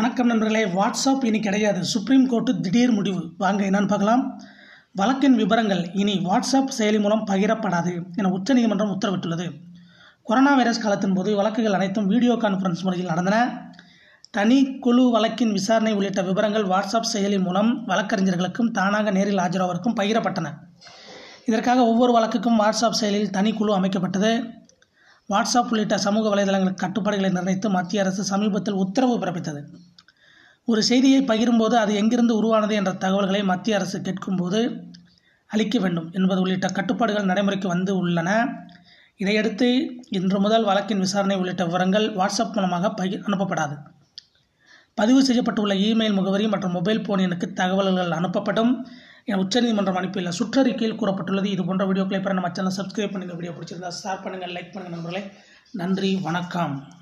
வணக்கம் நண்பர்களே வாட்ஸ்அப் இனி கிடையாது சுப்ரீம் கோர்ட்டு திடீர் முடிவு வாங்க என்னன்னு பார்க்கலாம் வழக்கின் விவரங்கள் இனி வாட்ஸ்அப் செயலி மூலம் பகிரப்படாது என உச்சநீதிமன்றம் உத்தரவிட்டுள்ளது கொரோனா வைரஸ் காலத்தின் போது வழக்குகள் அனைத்தும் வீடியோ கான்ஃபரன்ஸ் முறையில் நடந்தன தனி குழு வழக்கின் விசாரணை உள்ளிட்ட விவரங்கள் வாட்ஸ்அப் செயலி மூலம் வழக்கறிஞர்களுக்கும் தானாக நேரில் ஆஜராவதற்கும் பகிரப்பட்டன இதற்காக ஒவ்வொரு வழக்குக்கும் வாட்ஸ்அப் செயலில் தனி குழு அமைக்கப்பட்டது வாட்ஸ்அப் உள்ளிட்ட சமூக வலைதளங்களுக்கு கட்டுப்பாடுகளை நிர்ணயித்து மத்திய அரசு சமீபத்தில் உத்தரவு பிறப்பித்தது ஒரு செய்தியை பகிரும்போது அது எங்கிருந்து உருவானது என்ற தகவல்களை மத்திய அரசு கேட்கும்போது அளிக்க வேண்டும் என்பது உள்ளிட்ட கட்டுப்பாடுகள் நடைமுறைக்கு வந்து உள்ளன இதையடுத்து இன்று முதல் வழக்கின் விசாரணை உள்ளிட்ட விவரங்கள் வாட்ஸ்அப் மூலமாக பகிர் அனுப்பப்படாது பதிவு செய்யப்பட்டுள்ள இமெயில் முகவரி மற்றும் மொபைல் போன் எண்ணுக்கு தகவல்கள் அனுப்பப்படும் என உச்சநீதிமன்றம் அனுப்பியுள்ள சுற்றறிக்கையில் கூறப்பட்டுள்ளது இது போன்ற வீடியோக்களை பெற நம்ம சேனல் சப்ஸ்கிரைப் பண்ணுங்கள் வீடியோ பிடிச்சிருந்தா ஷேர் பண்ணுங்கள் லைக் பண்ணுங்கள் நண்பர்களே நன்றி வணக்கம்